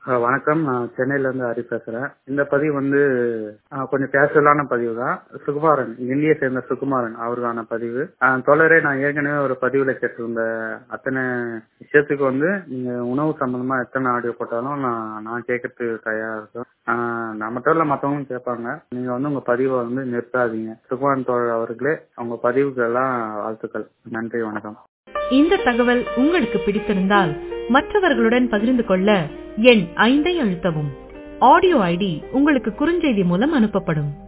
அஹ் வணக்கம் நான் சென்னையில இருந்து ஹரி பேசுறேன் இந்த பதிவு வந்து அஹ், கொஞ்சம் கேஷுவலான பதிவு தான் சுகுமாரன் இந்தியை சேர்ந்த சுகுமாரன் அவருக்கான பதிவு அஹ், தோழரே நான் ஏற்கனவே ஒரு பதிவுல கேட்டிருந்த அத்தனை விஷயத்துக்கு வந்து நீங்க உணவு சம்பந்தமா எத்தனை ஆடியோ போட்டாலும் நான் நான் கேட்கறதுக்கு தயாரா இருக்கேன் அஹ், நான் மட்டும் இல்ல மத்தவங்களும் கேட்பாங்க நீங்க வந்து உங்க பதிவை வந்து நிறுத்தாதீங்க சுகுமாரன் தோழர் அவர்களே உங்க பதிவுக்கு எல்லாம் வாழ்த்துக்கள் நன்றி வணக்கம் இந்த தகவல் உங்களுக்கு பிடித்திருந்தால் மற்றவர்களுடன் பகிர்ந்து கொள்ள எண் ஐந்தை அழுத்தவும் ஆடியோ ஐடி உங்களுக்கு குறுஞ்செய்தி மூலம் அனுப்பப்படும்